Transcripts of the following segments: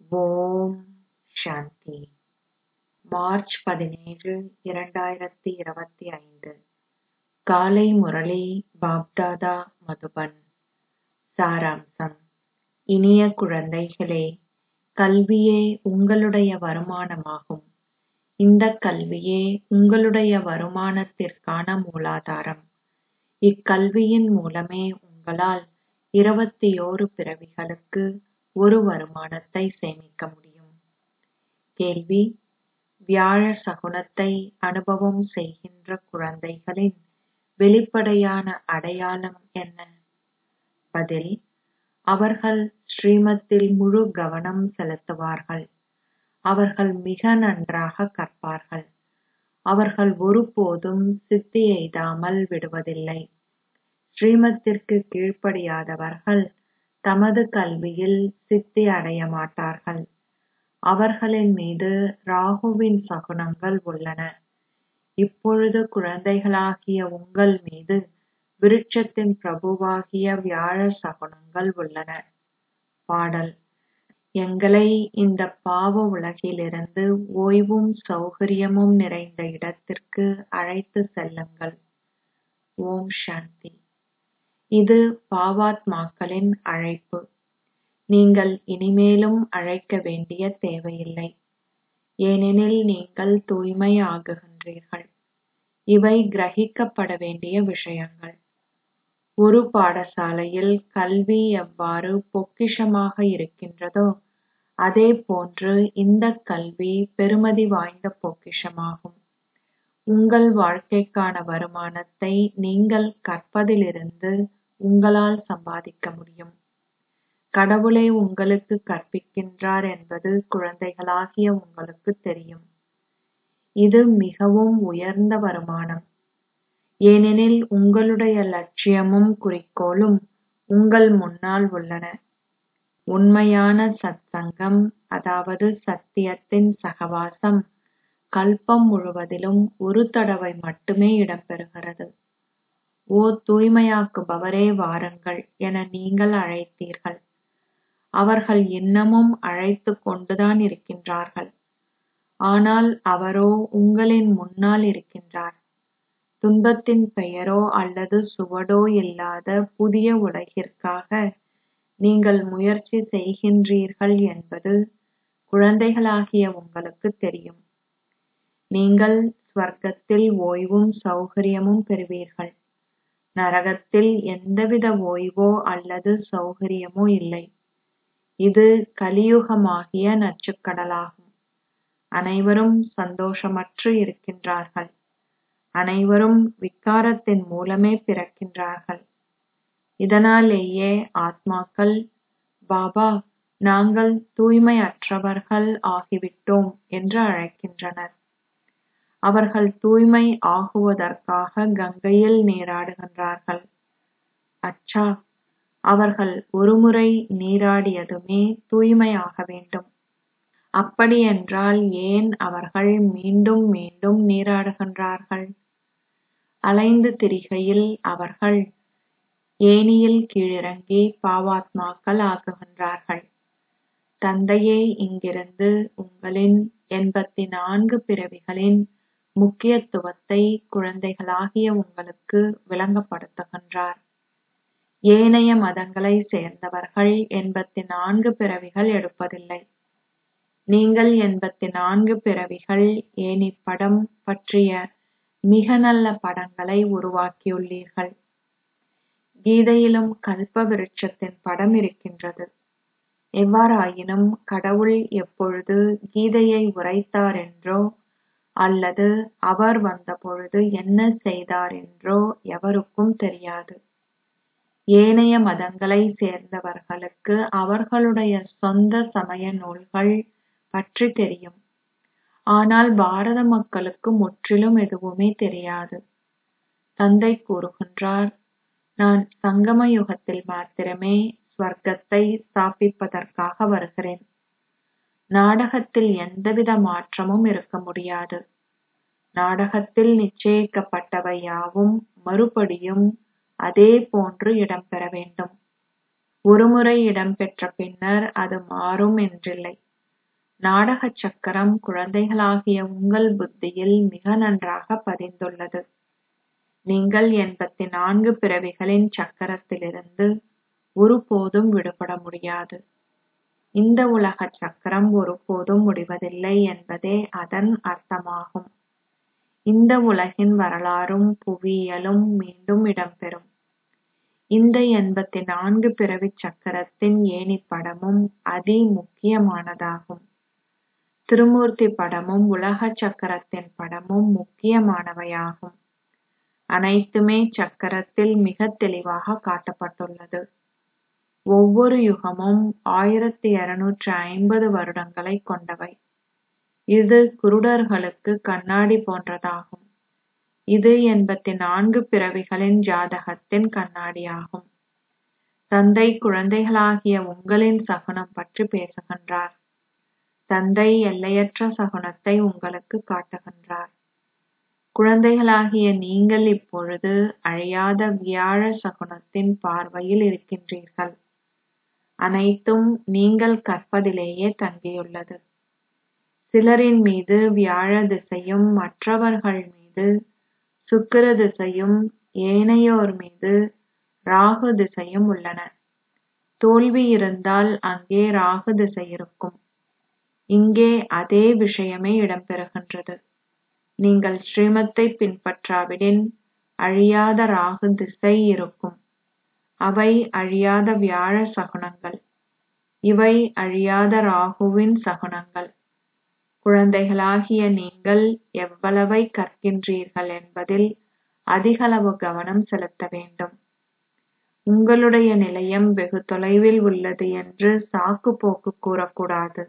ஓம் சாந்தி March பதினேழு இரண்டாயிரத்தி இருபத்தி ஐந்து காலை முரளி பாப்தாதா மதுபன் சாராம்சம் இனிய குழந்தைகளே கல்வியே உங்களுடைய வருமானமாகும் இந்தக் கல்வியே உங்களுடைய வருமானத்திற்கான மூலாதாரம் இக்கல்வியின் மூலமே உங்களால் இருபத்தியோரு பிறவிகளுக்கு ஒரு வருமானத்தை சேமிக்க முடியும் கேள்வி வியாழ சகுனத்தை அனுபவம் செய்கின்ற குழந்தைகளின் வெளிப்படையான அடையாளம் என்ன பதில் அவர்கள் ஸ்ரீமத்தில் முழு கவனம் செலுத்துவார்கள் அவர்கள் மிக நன்றாக கற்பார்கள் அவர்கள் ஒருபோதும் சித்தி எய்தாமல் விடுவதில்லை ஸ்ரீமத்திற்கு கீழ்ப்படியாதவர்கள் தமது கல்வியில் சித்தி அடைய மாட்டார்கள் அவர்களின் மீது ராகுவின் சகுனங்கள் உள்ளன இப்பொழுது குழந்தைகளாகிய உங்கள் மீது விருட்சத்தின் பிரபுவாகிய வியாழ சகுனங்கள் உள்ளன பாடல் எங்களை இந்த பாவ உலகிலிருந்து ஓய்வும் சௌகரியமும் நிறைந்த இடத்திற்கு அழைத்து செல்லுங்கள் ஓம் சாந்தி இது பாவாத்மாக்களின் அழைப்பு நீங்கள் இனிமேலும் அழைக்க வேண்டிய தேவையில்லை ஏனெனில் நீங்கள் தூய்மை ஆகுகின்றீர்கள் இவை கிரகிக்கப்பட வேண்டிய விஷயங்கள் ஒரு பாடசாலையில் கல்வி எவ்வாறு பொக்கிஷமாக இருக்கின்றதோ அதே போன்று இந்த கல்வி பெறுமதி வாய்ந்த பொக்கிஷமாகும் உங்கள் வாழ்க்கைக்கான வருமானத்தை நீங்கள் கற்பதிலிருந்து உங்களால் சம்பாதிக்க முடியும் கடவுளே உங்களுக்கு கற்பிக்கின்றார் என்பது குழந்தைகளாகிய உங்களுக்கு தெரியும் இது மிகவும் உயர்ந்த வருமானம் ஏனெனில் உங்களுடைய லட்சியமும் குறிக்கோளும் உங்கள் முன்னால் உள்ளன உண்மையான சத்சங்கம் அதாவது சத்தியத்தின் சகவாசம் கல்பம் முழுவதிலும் ஒரு தடவை மட்டுமே இடம்பெறுகிறது ஓ தூய்மையாக்குபவரே வாருங்கள் என நீங்கள் அழைத்தீர்கள் அவர்கள் இன்னமும் அழைத்துக் கொண்டுதான் இருக்கின்றார்கள் ஆனால் அவரோ உங்களின் முன்னால் இருக்கின்றார் துன்பத்தின் பெயரோ அல்லது சுவடோ இல்லாத புதிய உலகிற்காக நீங்கள் முயற்சி செய்கின்றீர்கள் என்பது குழந்தைகளாகிய உங்களுக்கு தெரியும் நீங்கள் ஸ்வர்க்கத்தில் ஓய்வும் சௌகரியமும் பெறுவீர்கள் நரகத்தில் எந்தவித ஓய்வோ அல்லது சௌகரியமோ இல்லை இது கலியுகமாகிய நச்சுக்கடலாகும் அனைவரும் சந்தோஷமற்று இருக்கின்றார்கள் அனைவரும் விக்காரத்தின் மூலமே பிறக்கின்றார்கள் இதனாலேயே ஆத்மாக்கள் பாபா நாங்கள் தூய்மையற்றவர்கள் ஆகிவிட்டோம் என்று அழைக்கின்றனர் அவர்கள் தூய்மை ஆகுவதற்காக கங்கையில் நீராடுகின்றார்கள் அச்சா அவர்கள் ஒருமுறை நீராடியதுமே தூய்மையாக வேண்டும் அப்படியென்றால் ஏன் அவர்கள் மீண்டும் மீண்டும் நீராடுகின்றார்கள் அலைந்து திரிகையில் அவர்கள் ஏனியில் கீழிறங்கி பாவாத்மாக்கள் ஆகுகின்றார்கள் தந்தையே இங்கிருந்து உங்களின் எண்பத்தி நான்கு பிறவிகளின் முக்கியத்துவத்தை குழந்தைகளாகிய உங்களுக்கு விளங்கப்படுத்துகின்றார் ஏனைய மதங்களை சேர்ந்தவர்கள் எண்பத்தி நான்கு பிறவிகள் எடுப்பதில்லை நீங்கள் எண்பத்தி நான்கு பிறவிகள் ஏனி படம் பற்றிய மிக நல்ல படங்களை உருவாக்கியுள்ளீர்கள் கீதையிலும் கல்ப விருட்சத்தின் படம் இருக்கின்றது எவ்வாறாயினும் கடவுள் எப்பொழுது கீதையை உரைத்தார் என்றோ அல்லது அவர் வந்தபொழுது என்ன செய்தார் என்றோ எவருக்கும் தெரியாது ஏனைய மதங்களை சேர்ந்தவர்களுக்கு அவர்களுடைய சொந்த சமய நூல்கள் பற்றி தெரியும் ஆனால் பாரத மக்களுக்கு முற்றிலும் எதுவுமே தெரியாது தந்தை கூறுகின்றார் நான் சங்கம யுகத்தில் மாத்திரமே ஸ்வர்க்கத்தை ஸ்தாபிப்பதற்காக வருகிறேன் நாடகத்தில் எந்தவித மாற்றமும் இருக்க முடியாது நாடகத்தில் நிச்சயிக்கப்பட்டவை யாவும் மறுபடியும் அதே போன்று இடம்பெற வேண்டும் ஒருமுறை இடம்பெற்ற பின்னர் அது மாறும் என்றில்லை நாடகச் சக்கரம் குழந்தைகளாகிய உங்கள் புத்தியில் மிக நன்றாக பதிந்துள்ளது நீங்கள் எண்பத்தி நான்கு பிறவிகளின் சக்கரத்திலிருந்து ஒருபோதும் விடுபட முடியாது இந்த உலக சக்கரம் ஒருபோதும் முடிவதில்லை என்பதே அதன் அர்த்தமாகும் இந்த உலகின் வரலாறும் புவியியலும் மீண்டும் இடம்பெறும் இந்த எண்பத்தி நான்கு பிறவிச் சக்கரத்தின் ஏணிப்படமும் அதி முக்கியமானதாகும் திருமூர்த்தி படமும் உலக சக்கரத்தின் படமும் முக்கியமானவையாகும் அனைத்துமே சக்கரத்தில் மிக தெளிவாக காட்டப்பட்டுள்ளது ஒவ்வொரு யுகமும் ஆயிரத்தி இருநூற்றி ஐம்பது வருடங்களை கொண்டவை இது குருடர்களுக்கு கண்ணாடி போன்றதாகும் இது எண்பத்தி நான்கு பிறவிகளின் ஜாதகத்தின் கண்ணாடியாகும் தந்தை குழந்தைகளாகிய உங்களின் சகுனம் பற்றி பேசுகின்றார் தந்தை எல்லையற்ற சகுனத்தை உங்களுக்கு காட்டுகின்றார் குழந்தைகளாகிய நீங்கள் இப்பொழுது அழியாத வியாழ சகுனத்தின் பார்வையில் இருக்கின்றீர்கள் அனைத்தும் நீங்கள் கற்பதிலேயே தங்கியுள்ளது சிலரின் மீது வியாழ திசையும் மற்றவர்கள் மீது சுக்கிர திசையும் ஏனையோர் மீது ராகு திசையும் உள்ளன தோல்வி இருந்தால் அங்கே ராகு திசை இருக்கும் இங்கே அதே விஷயமே இடம்பெறுகின்றது நீங்கள் ஸ்ரீமத்தை பின்பற்றாவிடின் அழியாத ராகு திசை இருக்கும் அவை அழியாத வியாழ சகுனங்கள் இவை அழியாத ராகுவின் சகுனங்கள் குழந்தைகளாகிய நீங்கள் எவ்வளவை கற்கின்றீர்கள் என்பதில் அதிகளவு கவனம் செலுத்த வேண்டும் உங்களுடைய நிலையம் வெகு தொலைவில் உள்ளது என்று சாக்கு போக்கு கூறக்கூடாது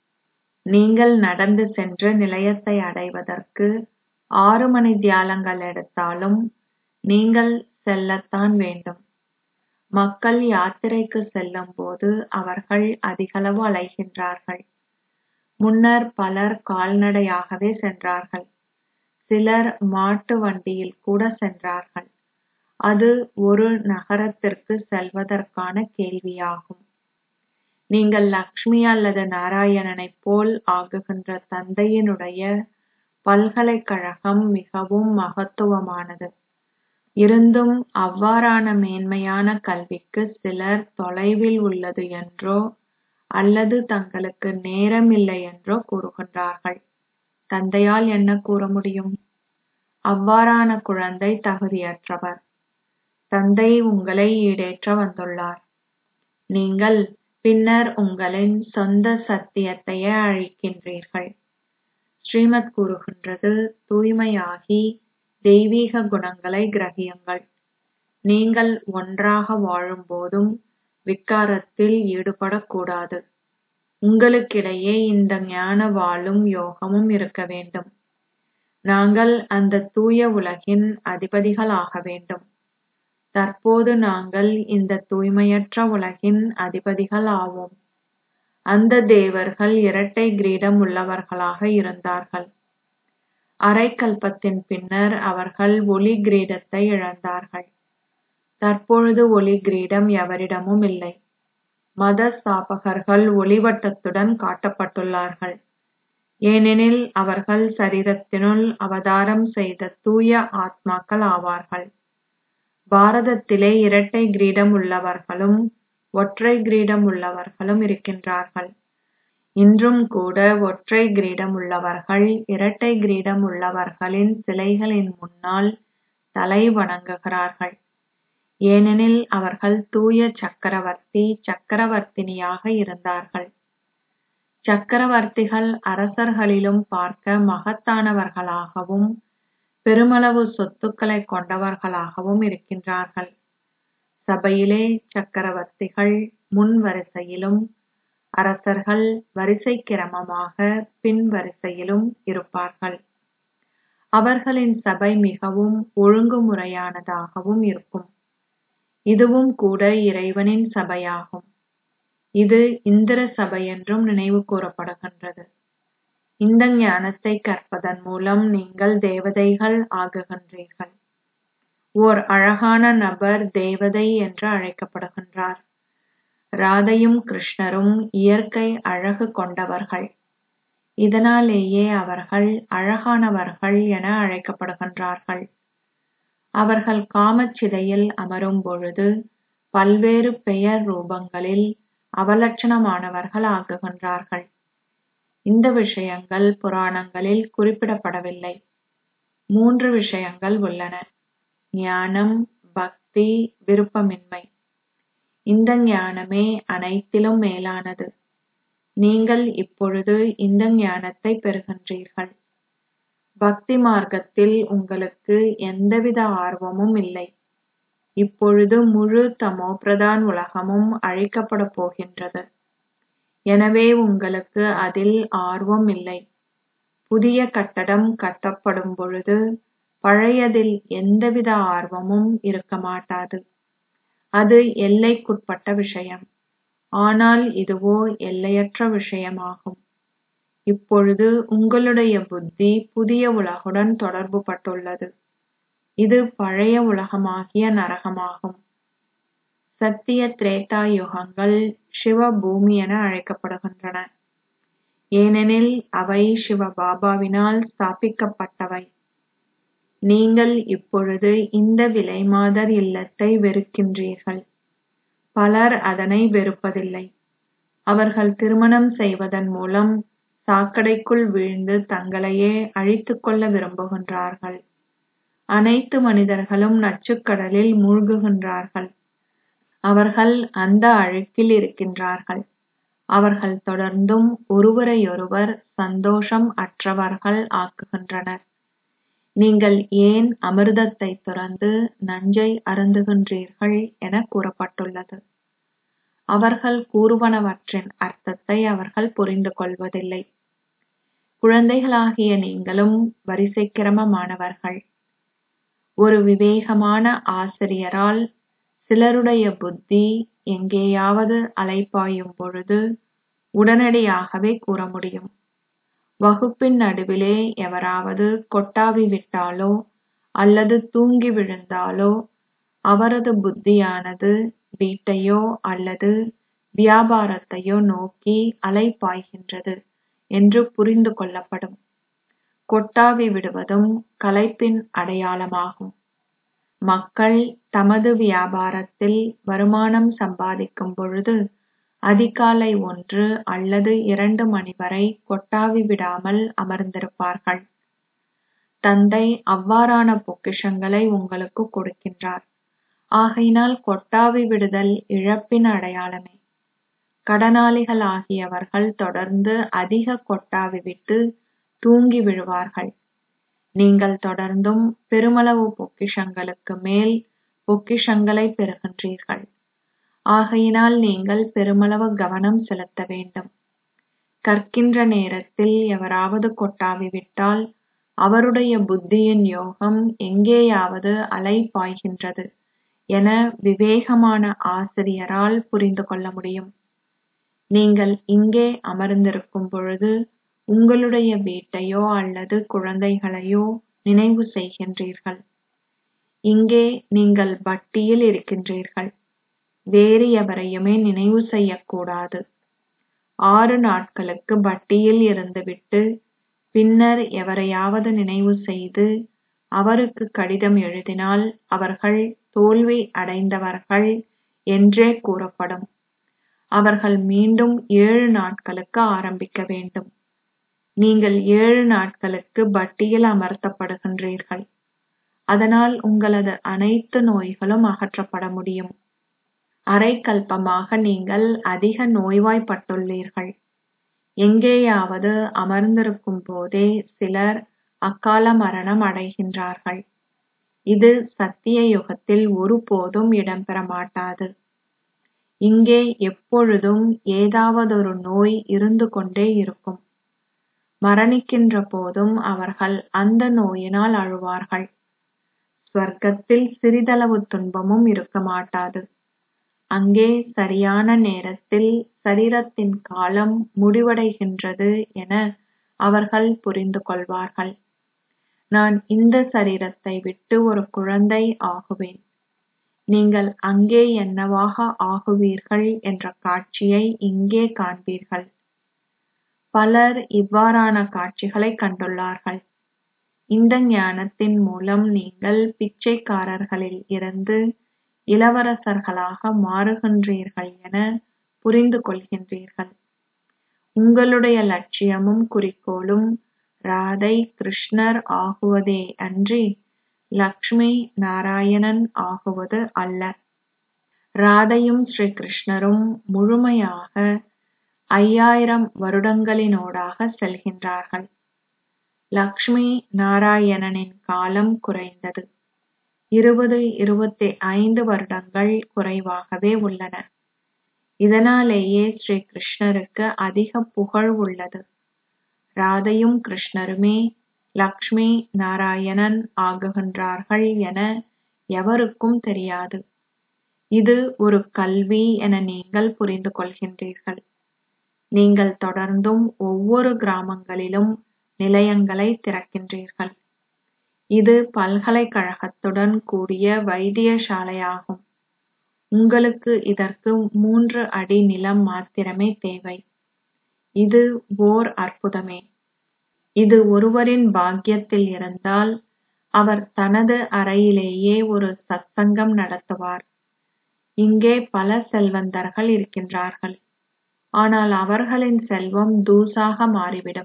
நீங்கள் நடந்து சென்று நிலையத்தை அடைவதற்கு ஆறு மணி தியாலங்கள் எடுத்தாலும் நீங்கள் செல்லத்தான் வேண்டும் மக்கள் யாத்திரைக்கு செல்லும் போது அவர்கள் அதிகளவு அலைகின்றார்கள் முன்னர் பலர் கால்நடையாகவே சென்றார்கள் சிலர் மாட்டு வண்டியில் கூட சென்றார்கள் அது ஒரு நகரத்திற்கு செல்வதற்கான கேள்வியாகும் நீங்கள் லக்ஷ்மி அல்லது நாராயணனைப் போல் ஆகுகின்ற தந்தையினுடைய பல்கலைக்கழகம் மிகவும் மகத்துவமானது இருந்தும் அவ்வாறான மேன்மையான கல்விக்கு சிலர் தொலைவில் உள்ளது என்றோ அல்லது தங்களுக்கு நேரமில்லை என்றோ கூறுகின்றார்கள் தந்தையால் என்ன கூற முடியும் அவ்வாறான குழந்தை தகுதியற்றவர் தந்தை உங்களை ஈடேற்ற வந்துள்ளார் நீங்கள் பின்னர் உங்களின் சொந்த சத்தியத்தையே அழிக்கின்றீர்கள் ஸ்ரீமத் கூறுகின்றது தூய்மையாகி தெய்வீக குணங்களை கிரகியுங்கள் நீங்கள் ஒன்றாக வாழும்போதும் விக்காரத்தில் ஈடுபடக்கூடாது உங்களுக்கிடையே இந்த ஞான வாளும் யோகமும் இருக்க வேண்டும் நாங்கள் அந்த தூய உலகின் அதிபதிகள் ஆக வேண்டும் தற்போது நாங்கள் இந்த தூய்மையற்ற உலகின் அதிபதிகள் ஆவோம் அந்த தேவர்கள் இரட்டை கிரீடம் உள்ளவர்களாக இருந்தார்கள் அரைக்கல்பத்தின் பின்னர் அவர்கள் ஒளி கிரீடத்தை இழந்தார்கள் தற்பொழுது ஒளி கிரீடம் எவரிடமும் இல்லை மத ஸ்தாபகர்கள் ஒளிவட்டத்துடன் காட்டப்பட்டுள்ளார்கள் ஏனெனில் அவர்கள் சரீரத்தினுள் அவதாரம் செய்த தூய ஆத்மாக்கள் ஆவார்கள் பாரதத்திலே இரட்டை கிரீடம் உள்ளவர்களும் ஒற்றை கிரீடம் உள்ளவர்களும் இருக்கின்றார்கள் இன்றும் கூட ஒற்றை கிரீடம் உள்ளவர்கள் இரட்டை கிரீடம் உள்ளவர்களின் சிலைகளின் முன்னால் தலை வணங்குகிறார்கள் ஏனெனில் அவர்கள் தூய சக்கரவர்த்தி சக்கரவர்த்தினியாக இருந்தார்கள் சக்கரவர்த்திகள் அரசர்களிலும் பார்க்க மகத்தானவர்களாகவும் பெருமளவு சொத்துக்களை கொண்டவர்களாகவும் இருக்கின்றார்கள் சபையிலே சக்கரவர்த்திகள் முன் வரிசையிலும் அரசர்கள் வரிசை கிரமமாக பின் வரிசையிலும் இருப்பார்கள் அவர்களின் சபை மிகவும் ஒழுங்குமுறையானதாகவும் இருக்கும் இதுவும் கூட இறைவனின் சபையாகும் இது இந்திர சபை என்றும் நினைவு கூறப்படுகின்றது இந்த ஞானத்தை கற்பதன் மூலம் நீங்கள் தேவதைகள் ஆகுகின்றீர்கள் ஓர் அழகான நபர் தேவதை என்று அழைக்கப்படுகின்றார் ராதையும் கிருஷ்ணரும் இயற்கை அழகு கொண்டவர்கள் இதனாலேயே அவர்கள் அழகானவர்கள் என அழைக்கப்படுகின்றார்கள் அவர்கள் காமச்சிதையில் அமரும் பொழுது பல்வேறு பெயர் ரூபங்களில் அவலட்சணமானவர்கள் ஆகுகின்றார்கள் இந்த விஷயங்கள் புராணங்களில் குறிப்பிடப்படவில்லை மூன்று விஷயங்கள் உள்ளன ஞானம் பக்தி விருப்பமின்மை இந்த ஞானமே அனைத்திலும் மேலானது நீங்கள் இப்பொழுது இந்த ஞானத்தை பெறுகின்றீர்கள் பக்தி மார்க்கத்தில் உங்களுக்கு எந்தவித ஆர்வமும் இல்லை இப்பொழுது முழு தமோ பிரதான் உலகமும் அழிக்கப்படப் போகின்றது எனவே உங்களுக்கு அதில் ஆர்வம் இல்லை புதிய கட்டடம் கட்டப்படும் பொழுது பழையதில் எந்தவித ஆர்வமும் இருக்க மாட்டாது அது எல்லைக்குட்பட்ட விஷயம் ஆனால் இதுவோ எல்லையற்ற விஷயமாகும் இப்பொழுது உங்களுடைய புத்தி புதிய உலகுடன் தொடர்பு பட்டுள்ளது இது பழைய உலகமாகிய நரகமாகும் சத்திய திரேதா யுகங்கள் சிவ பூமி என அழைக்கப்படுகின்றன ஏனெனில் அவை சிவ பாபாவினால் ஸ்தாபிக்கப்பட்டவை நீங்கள் இப்பொழுது இந்த விலைமாதர் இல்லத்தை வெறுக்கின்றீர்கள் பலர் அதனை வெறுப்பதில்லை அவர்கள் திருமணம் செய்வதன் மூலம் சாக்கடைக்குள் வீழ்ந்து தங்களையே அழித்துக் கொள்ள விரும்புகின்றார்கள் அனைத்து மனிதர்களும் நச்சுக்கடலில் மூழ்குகின்றார்கள் அவர்கள் அந்த அழுக்கில் இருக்கின்றார்கள் அவர்கள் தொடர்ந்தும் ஒருவரையொருவர் சந்தோஷம் அற்றவர்கள் ஆக்குகின்றனர் நீங்கள் ஏன் அமிர்தத்தை துறந்து நஞ்சை அருந்துகின்றீர்கள் என கூறப்பட்டுள்ளது அவர்கள் கூறுவனவற்றின் அர்த்தத்தை அவர்கள் புரிந்து கொள்வதில்லை குழந்தைகளாகிய நீங்களும் வரிசை கிரமமானவர்கள் ஒரு விவேகமான ஆசிரியரால் சிலருடைய புத்தி எங்கேயாவது அலைப்பாயும் பொழுது உடனடியாகவே கூற முடியும் வகுப்பின் நடுவிலே எவராவது கொட்டாவி விட்டாலோ அல்லது தூங்கி விழுந்தாலோ அவரது புத்தியானது வீட்டையோ அல்லது வியாபாரத்தையோ நோக்கி அலைப்பாய்கின்றது என்று புரிந்து கொள்ளப்படும் கொட்டாவி விடுவதும் களைப்பின் அடையாளமாகும் மக்கள் தமது வியாபாரத்தில் வருமானம் சம்பாதிக்கும் பொழுது அதிகாலை ஒன்று அல்லது இரண்டு மணி வரை கொட்டாவி விடாமல் அமர்ந்திருப்பார்கள் தந்தை அவ்வாறான பொக்கிஷங்களை உங்களுக்கு கொடுக்கின்றார் ஆகையினால் கொட்டாவி விடுதல் இழப்பின் அடையாளமே கடனாளிகள் ஆகியவர்கள் தொடர்ந்து அதிக கொட்டாவி விட்டு தூங்கி விழுவார்கள் நீங்கள் தொடர்ந்தும் பெருமளவு பொக்கிஷங்களுக்கு மேல் பொக்கிஷங்களை பெறுகின்றீர்கள் ஆகையினால் நீங்கள் பெருமளவு கவனம் செலுத்த வேண்டும் கற்கின்ற நேரத்தில் எவராவது கொட்டாவி விட்டால் அவருடைய புத்தியின் யோகம் எங்கேயாவது அலை பாய்கின்றது என விவேகமான ஆசிரியரால் புரிந்து கொள்ள முடியும் நீங்கள் இங்கே அமர்ந்திருக்கும் பொழுது உங்களுடைய வீட்டையோ அல்லது குழந்தைகளையோ நினைவு செய்கின்றீர்கள் இங்கே நீங்கள் பட்டியில் இருக்கின்றீர்கள் வேறு எவரையுமே நினைவு செய்யக்கூடாது ஆறு நாட்களுக்கு பட்டியில் இருந்துவிட்டு பின்னர் எவரையாவது நினைவு செய்து அவருக்கு கடிதம் எழுதினால் அவர்கள் தோல்வி அடைந்தவர்கள் என்றே கூறப்படும் அவர்கள் மீண்டும் ஏழு நாட்களுக்கு ஆரம்பிக்க வேண்டும் நீங்கள் ஏழு நாட்களுக்கு பட்டியில் அமர்த்தப்படுகின்றீர்கள் அதனால் உங்களது அனைத்து நோய்களும் அகற்றப்பட முடியும் அரைக்கல்பமாக நீங்கள் அதிக நோய்வாய்ப்பட்டுள்ளீர்கள் எங்கேயாவது அமர்ந்திருக்கும் போதே சிலர் அக்கால மரணம் அடைகின்றார்கள் இது சத்திய யுகத்தில் ஒருபோதும் இடம்பெற மாட்டாது இங்கே எப்பொழுதும் ஏதாவதொரு நோய் இருந்து கொண்டே இருக்கும் மரணிக்கின்ற போதும் அவர்கள் அந்த நோயினால் அழுவார்கள் ஸ்வர்க்கத்தில் சிறிதளவு துன்பமும் இருக்க மாட்டாது அங்கே சரியான நேரத்தில் சரீரத்தின் காலம் முடிவடைகின்றது என அவர்கள் புரிந்து கொள்வார்கள் நான் இந்த சரீரத்தை விட்டு ஒரு குழந்தை ஆகுவேன் நீங்கள் அங்கே என்னவாக ஆகுவீர்கள் என்ற காட்சியை இங்கே காண்பீர்கள் பலர் இவ்வாறான காட்சிகளைக் கண்டுள்ளார்கள் இந்த ஞானத்தின் மூலம் நீங்கள் பிச்சைக்காரர்களில் இருந்து இளவரசர்களாக மாறுகின்றீர்கள் என புரிந்து கொள்கின்றீர்கள் உங்களுடைய லட்சியமும் குறிக்கோளும் ராதை கிருஷ்ணர் ஆகுவதே அன்றி லக்ஷ்மி நாராயணன் ஆகுவது அல்ல ராதையும் ஸ்ரீ கிருஷ்ணரும் முழுமையாக ஐயாயிரம் வருடங்களினூடாக செல்கின்றார்கள் லக்ஷ்மி நாராயணனின் காலம் குறைந்தது இருபது இருபத்தி ஐந்து வருடங்கள் குறைவாகவே உள்ளன இதனாலேயே ஸ்ரீ கிருஷ்ணருக்கு அதிக புகழ் உள்ளது ராதையும் கிருஷ்ணருமே லக்ஷ்மி நாராயணன் ஆகுகின்றார்கள் என எவருக்கும் தெரியாது இது ஒரு கல்வி என நீங்கள் புரிந்து கொள்கின்றீர்கள் நீங்கள் தொடர்ந்தும் ஒவ்வொரு கிராமங்களிலும் நிலையங்களை திறக்கின்றீர்கள் இது பல்கலைக்கழகத்துடன் கூடிய வைத்தியசாலையாகும் உங்களுக்கு இதற்கு மூன்று அடி நிலம் மாத்திரமே தேவை இது ஓர் அற்புதமே இது ஒருவரின் பாக்கியத்தில் இருந்தால் அவர் தனது அறையிலேயே ஒரு சத்சங்கம் நடத்துவார் இங்கே பல செல்வந்தர்கள் இருக்கின்றார்கள் ஆனால் அவர்களின் செல்வம் தூசாக மாறிவிடும்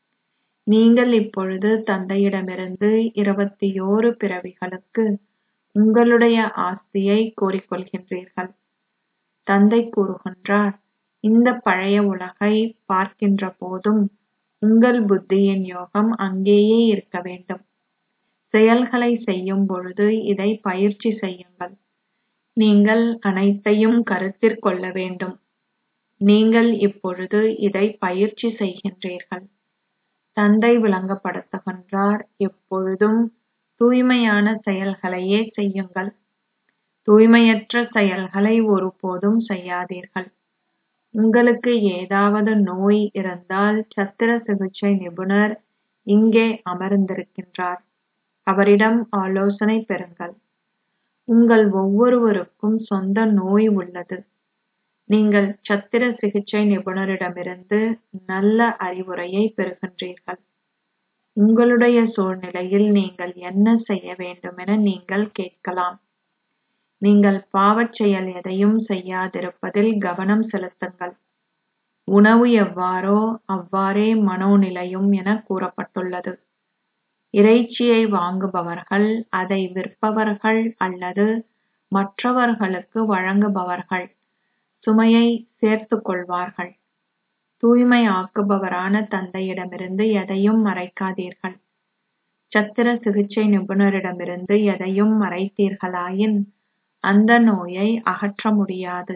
நீங்கள் இப்பொழுது தந்தையிடமிருந்து இருபத்தியோரு பிறவிகளுக்கு உங்களுடைய ஆஸ்தியை கோரிக்கொள்கின்றீர்கள் தந்தை கூறுகின்றார் இந்த பழைய உலகை பார்க்கின்ற போதும் உங்கள் புத்தியின் யோகம் அங்கேயே இருக்க வேண்டும் செயல்களை செய்யும் பொழுது இதை பயிற்சி செய்யுங்கள் நீங்கள் அனைத்தையும் கருத்தில் கொள்ள வேண்டும் நீங்கள் இப்பொழுது இதை பயிற்சி செய்கின்றீர்கள் தந்தை விளங்கப்படுத்துகின்றார் எப்பொழுதும் தூய்மையான செயல்களையே செய்யுங்கள் தூய்மையற்ற செயல்களை ஒருபோதும் செய்யாதீர்கள் உங்களுக்கு ஏதாவது நோய் இருந்தால் சத்திர சிகிச்சை நிபுணர் இங்கே அமர்ந்திருக்கின்றார் அவரிடம் ஆலோசனை பெறுங்கள் உங்கள் ஒவ்வொருவருக்கும் சொந்த நோய் உள்ளது நீங்கள் சத்திர சிகிச்சை நிபுணரிடமிருந்து நல்ல அறிவுரையை பெறுகின்றீர்கள் உங்களுடைய சூழ்நிலையில் நீங்கள் என்ன செய்ய வேண்டுமென நீங்கள் கேட்கலாம் நீங்கள் பாவச் செயல் எதையும் செய்யாதிருப்பதில் கவனம் செலுத்துங்கள் உணவு எவ்வாறோ அவ்வாறே மனோநிலையும் என கூறப்பட்டுள்ளது இறைச்சியை வாங்குபவர்கள் அதை விற்பவர்கள் அல்லது மற்றவர்களுக்கு வழங்குபவர்கள் சுமையை சேர்த்துக் கொள்வார்கள் தூய்மை ஆக்குபவரான தந்தையிடமிருந்து எதையும் மறைக்காதீர்கள் சத்திர சிகிச்சை நிபுணரிடமிருந்து எதையும் மறைத்தீர்களாயின் அந்த நோயை அகற்ற முடியாது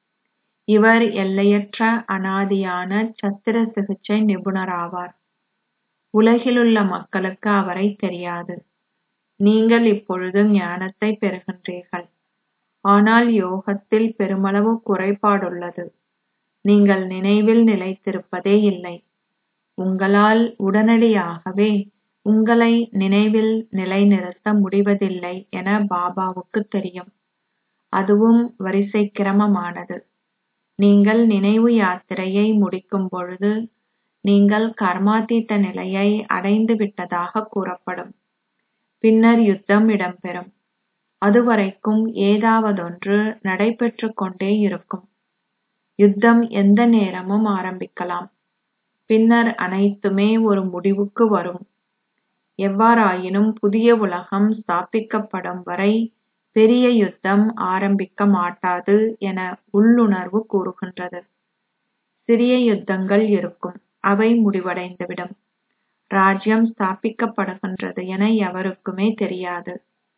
இவர் எல்லையற்ற அனாதியான சத்திர சிகிச்சை நிபுணராவார் உலகிலுள்ள மக்களுக்கு அவரை தெரியாது நீங்கள் இப்பொழுது ஞானத்தை பெறுகின்றீர்கள் ஆனால் யோகத்தில் பெருமளவு குறைபாடுள்ளது நீங்கள் நினைவில் நிலைத்திருப்பதே இல்லை உங்களால் உடனடியாகவே உங்களை நினைவில் நிலைநிறுத்த முடிவதில்லை என பாபாவுக்கு தெரியும் அதுவும் வரிசை கிரமமானது நீங்கள் நினைவு யாத்திரையை முடிக்கும் பொழுது நீங்கள் கர்மாதீத்த நிலையை அடைந்து விட்டதாக கூறப்படும் பின்னர் யுத்தம் இடம்பெறும் அதுவரைக்கும் ஏதாவதொன்று நடைபெற்றுக் கொண்டே இருக்கும் யுத்தம் எந்த நேரமும் ஆரம்பிக்கலாம் பின்னர் அனைத்துமே ஒரு முடிவுக்கு வரும் எவ்வாறாயினும் புதிய உலகம் ஸ்தாபிக்கப்படும் வரை பெரிய யுத்தம் ஆரம்பிக்க மாட்டாது என உள்ளுணர்வு கூறுகின்றது சிறிய யுத்தங்கள் இருக்கும் அவை முடிவடைந்துவிடும் ராஜ்யம் ஸ்தாபிக்கப்படுகின்றது என எவருக்குமே தெரியாது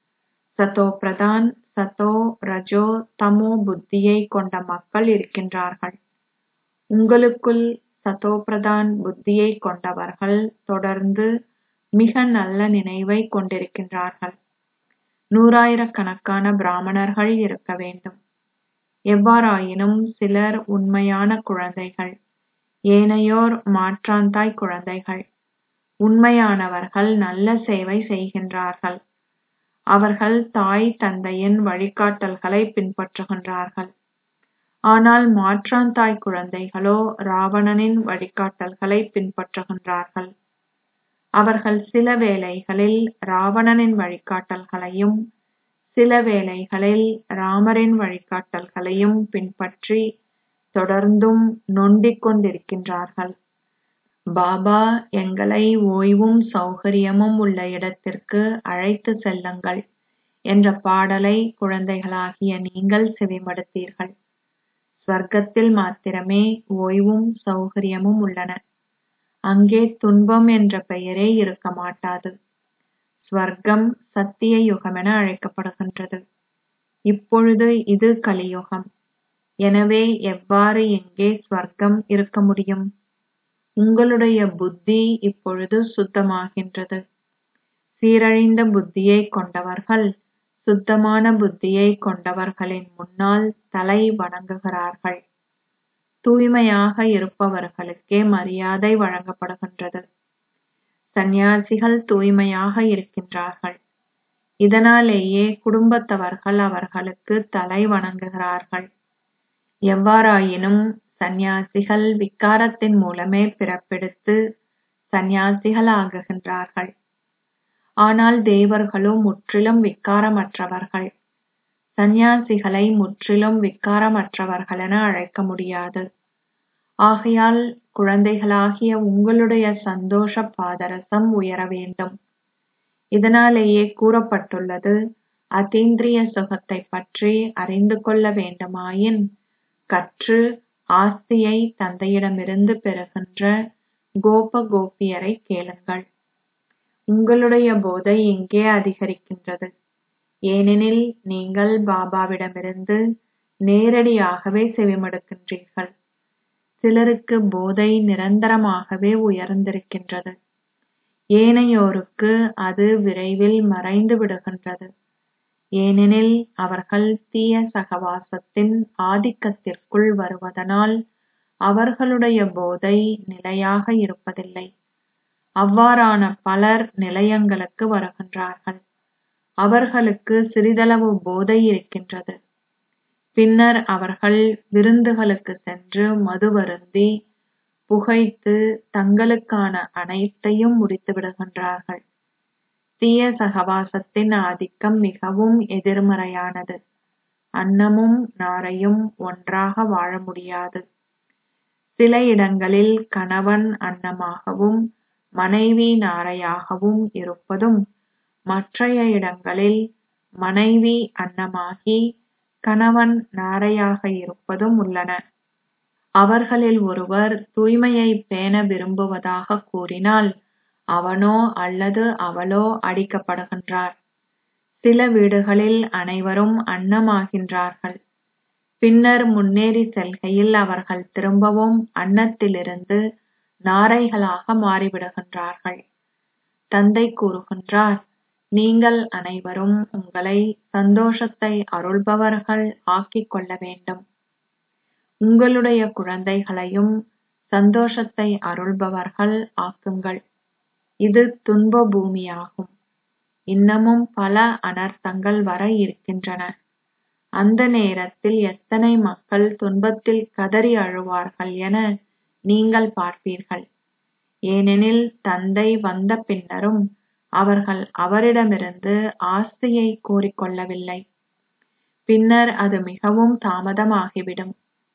சதோ பிரதான் சதோ ரஜோ தமோ புத்தியை கொண்ட மக்கள் இருக்கின்றார்கள் உங்களுக்குள் சதோ பிரதான் புத்தியை கொண்டவர்கள் தொடர்ந்து மிக நல்ல நினைவை கொண்டிருக்கின்றார்கள் நூறாயிரக்கணக்கான பிராமணர்கள் இருக்க வேண்டும் எவ்வாறாயினும் சிலர் உண்மையான குழந்தைகள் ஏனையோர் மாற்றாந்தாய் குழந்தைகள் உண்மையானவர்கள் நல்ல சேவை செய்கின்றார்கள் அவர்கள் தாய் தந்தையின் வழிகாட்டல்களை பின்பற்றுகின்றார்கள் ஆனால் மாற்றாந்தாய் குழந்தைகளோ ராவணனின் வழிகாட்டல்களை பின்பற்றுகின்றார்கள் அவர்கள் சில வேளைகளில் ராவணனின் வழிகாட்டல்களையும் சில வேளைகளில் ராமரின் வழிகாட்டல்களையும் பின்பற்றி தொடர்ந்தும் நொண்டிக் கொண்டிருக்கின்றார்கள் பாபா எங்களை ஓய்வும் சௌகரியமும் உள்ள இடத்திற்கு அழைத்து செல்லுங்கள் என்ற பாடலை குழந்தைகளாகிய நீங்கள் செவிமடுத்தீர்கள் ஸ்வர்க்கத்தில் மாத்திரமே ஓய்வும் சௌகரியமும் உள்ளன அங்கே துன்பம் என்ற பெயரே இருக்க மாட்டாது ஸ்வர்க்கம் சத்திய யுகமென அழைக்கப்படுகின்றது இப்பொழுது இது கலியுகம் எனவே எவ்வாறு இங்கே ஸ்வர்க்கம் இருக்க முடியும் உங்களுடைய புத்தி இப்பொழுது சுத்தமாகின்றது சீரழிந்த புத்தியை கொண்டவர்கள் சுத்தமான புத்தியை கொண்டவர்களின் முன்னால் தலை வணங்குகிறார்கள் தூய்மையாக இருப்பவர்களுக்கே மரியாதை வழங்கப்படுகின்றது சந்நியாசிகள் தூய்மையாக இருக்கின்றார்கள் இதனாலேயே குடும்பத்தவர்கள் அவர்களுக்கு தலை வணங்குகிறார்கள் எவ்வாறாயினும் சந்நியாசிகள் விக்காரத்தின் மூலமே பிறப்பெடுத்து சந்நியாசிகள் ஆகுகின்றார்கள் ஆனால் தேவர்களோ முற்றிலும் விக்காரமற்றவர்கள் சந்நியாசிகளை முற்றிலும் விக்காரமற்றவர்களென அழைக்க முடியாது ஆகையால் குழந்தைகளாகிய உங்களுடைய சந்தோஷ பாதரசம் உயர வேண்டும் இதனாலேயே கூறப்பட்டுள்ளது அதீந்திரிய சுகத்தை பற்றி அறிந்து கொள்ள வேண்டுமாயின் கற்று ஆஸ்தியை தந்தையிடமிருந்து பெறுகின்ற கோப கோபியரை கேளுங்கள் உங்களுடைய போதை இங்கே அதிகரிக்கின்றது ஏனெனில் நீங்கள் பாபாவிடமிருந்து நேரடியாகவே செவிமடுக்கின்றீர்கள் சிலருக்கு போதை நிரந்தரமாகவே உயர்ந்திருக்கின்றது ஏனையோருக்கு அது விரைவில் மறைந்து விடுகின்றது ஏனெனில் அவர்கள் தீய சகவாசத்தின் ஆதிக்கத்திற்குள் வருவதனால் அவர்களுடைய போதை நிலையாக இருப்பதில்லை அவ்வாறான பலர் நிலையங்களுக்கு வருகின்றார்கள் அவர்களுக்கு சிறிதளவு போதை இருக்கின்றது பின்னர் அவர்கள் விருந்துகளுக்கு சென்று மதுவருந்தி புகைத்து தங்களுக்கான அனைத்தையும் முடித்து விடுகின்றார்கள் தீய சகவாசத்தின் ஆதிக்கம் மிகவும் எதிர்மறையானது அன்னமும் நாரையும் ஒன்றாக வாழ முடியாது சில இடங்களில் கணவன் அன்னமாகவும் மனைவி நாரையாகவும் இருப்பதும் மற்றைய இடங்களில் மனைவி அன்னமாகி கணவன் நாரையாக இருப்பதும் உள்ளன அவர்களில் ஒருவர் தூய்மையை பேண விரும்புவதாக கூறினால் அவனோ அல்லது அவளோ அடிக்கப்படுகின்றார் சில வீடுகளில் அனைவரும் அன்னமாகின்றார்கள் பின்னர் முன்னேறி செல்கையில் அவர்கள் திரும்பவும் அன்னத்திலிருந்து நாரைகளாக மாறிவிடுகின்றார்கள் தந்தை கூறுகின்றார் நீங்கள் அனைவரும் உங்களை சந்தோஷத்தை அருள்பவர்கள் ஆக்கிக் கொள்ள வேண்டும் உங்களுடைய குழந்தைகளையும் சந்தோஷத்தை அருள்பவர்கள் ஆக்குங்கள் இது துன்ப பூமியாகும் இன்னமும் பல அனர்த்தங்கள் வர இருக்கின்றன அந்த நேரத்தில் எத்தனை மக்கள் துன்பத்தில் கதறி அழுவார்கள் என நீங்கள் பார்ப்பீர்கள் ஏனெனில் தந்தை வந்த பின்னரும் அவர்கள் அவரிடமிருந்து ஆஸ்தியை கோரிக்கொள்ளவில்லை பின்னர் அது மிகவும் தாமதமாகிவிடும்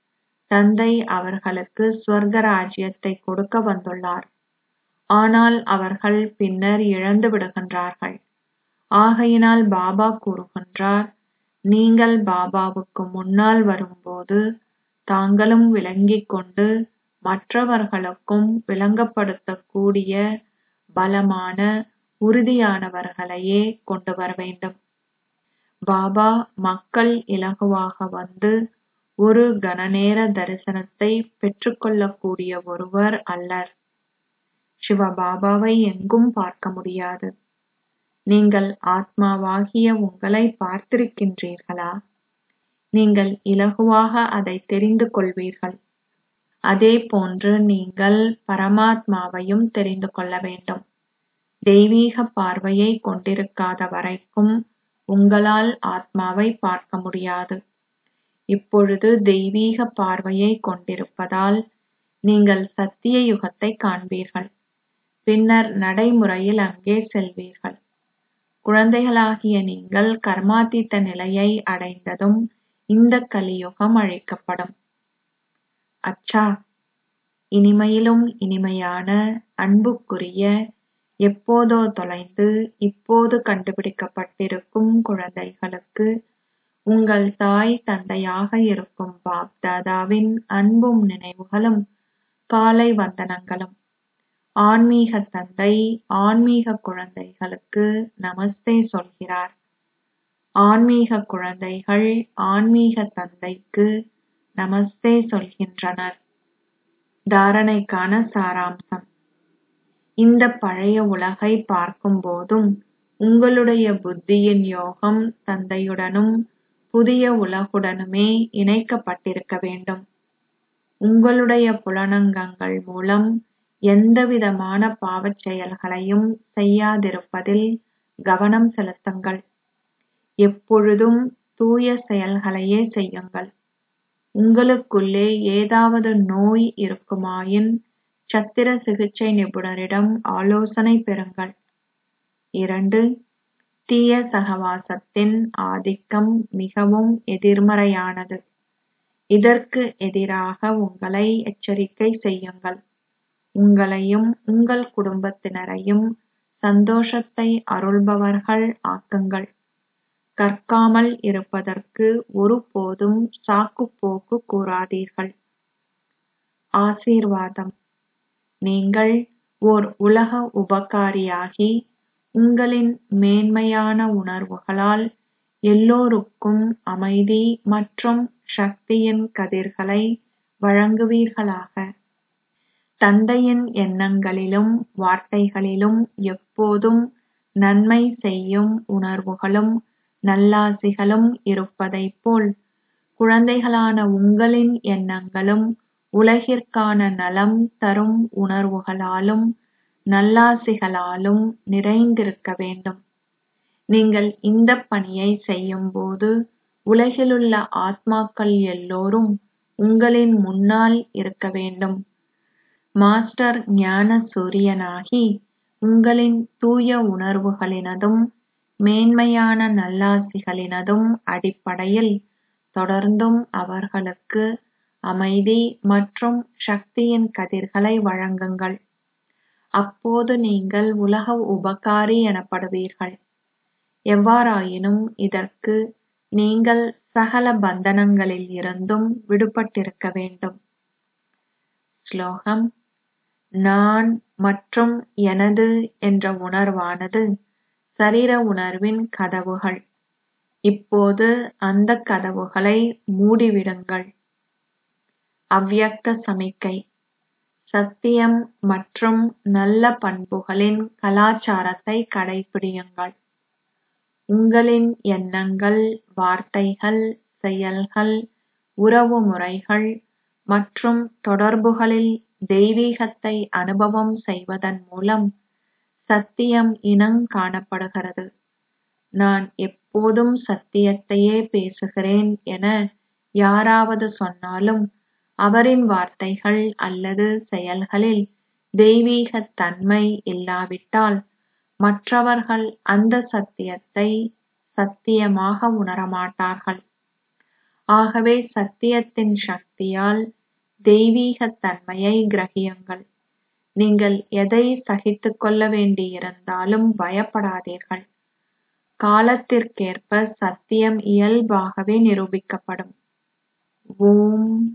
தந்தை அவர்களுக்கு ஸ்வர்க ராஜ்யத்தை கொடுக்க வந்துள்ளார் ஆனால் அவர்கள் பின்னர் இழந்து விடுகின்றார்கள் ஆகையினால் பாபா கூறுகின்றார் நீங்கள் பாபாவுக்கு முன்னால் வரும்போது தாங்களும் விளங்கிக் கொண்டு மற்றவர்களுக்கும் விளங்கப்படுத்தக்கூடிய பலமான உறுதியானவர்களையே கொண்டு வர வேண்டும் பாபா மக்கள் இலகுவாக வந்து ஒரு கணநேர தரிசனத்தை பெற்றுக்கொள்ளக்கூடிய ஒருவர் அல்லர் சிவபாபாவை எங்கும் பார்க்க முடியாது நீங்கள் ஆத்மாவாகிய உங்களை பார்த்திருக்கின்றீர்களா நீங்கள் இலகுவாக அதை தெரிந்து கொள்வீர்கள் அதே போன்று நீங்கள் பரமாத்மாவையும் தெரிந்து கொள்ள வேண்டும் தெய்வீக பார்வையை கொண்டிருக்காத வரைக்கும் உங்களால் ஆத்மாவை பார்க்க முடியாது இப்பொழுது தெய்வீக பார்வையை கொண்டிருப்பதால் நீங்கள் சத்திய யுகத்தை காண்பீர்கள் பின்னர் நடைமுறையில் அங்கே செல்வீர்கள் குழந்தைகளாகிய நீங்கள் கர்மாதீத்த நிலையை அடைந்ததும் இந்த கலியுகம் அழிக்கப்படும் அச்சா இனிமையிலும் இனிமையான அன்புக்குரிய எப்போதோ தொலைந்து இப்போது கண்டுபிடிக்கப்பட்டிருக்கும் குழந்தைகளுக்கு உங்கள் தாய் தந்தையாக இருக்கும் பாப் தாதாவின் அன்பும் நினைவுகளும் காலை வந்தனங்களும் ஆன்மீக தந்தை ஆன்மீக குழந்தைகளுக்கு நமஸ்தே சொல்கிறார் ஆன்மீக குழந்தைகள் ஆன்மீக தந்தைக்கு நமஸ்தே சொல்கின்றனர் தாரணைக்கான சாராம்சம் இந்த பழைய உலகை பார்க்கும் போதும் உங்களுடைய புத்தியின் யோகம் தந்தையுடனும் புதிய உலகுடனுமே இணைக்கப்பட்டிருக்க வேண்டும் உங்களுடைய புலனங்கங்கள் மூலம் எந்தவிதமான பாவச் செயல்களையும் செய்யாதிருப்பதில் கவனம் செலுத்துங்கள் எப்பொழுதும் தூய செயல்களையே செய்யுங்கள் உங்களுக்குள்ளே ஏதாவது நோய் இருக்குமாயின் சத்திர சிகிச்சை நிபுணரிடம் ஆலோசனை பெறுங்கள் இரண்டு தீய சகவாசத்தின் ஆதிக்கம் மிகவும் எதிர்மறையானது இதற்கு எதிராக உங்களை எச்சரிக்கை செய்யுங்கள் உங்களையும் உங்கள் குடும்பத்தினரையும் சந்தோஷத்தை அருள்பவர்கள் ஆக்குங்கள் கற்காமல் இருப்பதற்கு ஒருபோதும் சாக்குப்போக்கு கூறாதீர்கள் ஆசீர்வாதம் நீங்கள் ஓர் உலக உபகாரியாகி உங்களின் மேன்மையான உணர்வுகளால் எல்லோருக்கும் அமைதி மற்றும் சக்தியின் கதிர்களை வழங்குவீர்களாக தந்தையின் எண்ணங்களிலும் வார்த்தைகளிலும் எப்போதும் நன்மை செய்யும் உணர்வுகளும் நல்லாசிகளும் இருப்பதைப் போல் குழந்தைகளான உங்களின் எண்ணங்களும் உலகிற்கான நலம் தரும் உணர்வுகளாலும் நல்லாசிகளாலும் நிறைந்திருக்க வேண்டும் நீங்கள் இந்த பணியை செய்யும்போது உலகிலுள்ள ஆத்மாக்கள் எல்லோரும் உங்களின் முன்னால் இருக்க வேண்டும் மாஸ்டர் ஞான சூரியனாகி உங்களின் தூய உணர்வுகளினதும் மேன்மையான நல்லாசிகளினதும் அடிப்படையில் தொடர்ந்தும் அவர்களுக்கு அமைதி மற்றும் சக்தியின் கதிர்களை வழங்குங்கள் அப்போது நீங்கள் உலக உபகாரி எனப்படுவீர்கள் எவ்வாறாயினும் இதற்கு நீங்கள் சகல பந்தனங்களில் இருந்தும் விடுபட்டிருக்க வேண்டும் ஸ்லோகம் நான் மற்றும் எனது என்ற உணர்வானது சரீர உணர்வின் கதவுகள் இப்போது அந்த கதவுகளை மூடிவிடுங்கள் அவ்யக்த சமிக்கை சத்தியம் மற்றும் நல்ல பண்புகளின் கலாச்சாரத்தை கடைபிடியுங்கள் உங்களின் எண்ணங்கள் வார்த்தைகள் செயல்கள் உறவு முறைகள் மற்றும் தொடர்புகளில் தெய்வீகத்தை அனுபவம் செய்வதன் மூலம் சத்தியம் இனங் காணப்படுகிறது நான் எப்போதும் சத்தியத்தையே பேசுகிறேன் என யாராவது சொன்னாலும் அவரின் வார்த்தைகள் அல்லது செயல்களில் தெய்வீகத் தன்மை இல்லாவிட்டால் மற்றவர்கள் அந்த சத்தியத்தை சத்தியமாக உணரமாட்டார்கள் ஆகவே சத்தியத்தின் சக்தியால் தெய்வீகத் தன்மையை கிரகியுங்கள் நீங்கள் எதை சகித்துக் கொள்ள வேண்டியிருந்தாலும் பயப்படாதீர்கள் காலத்திற்கேற்ப சத்தியம் இயல்பாகவே நிரூபிக்கப்படும் ஓம்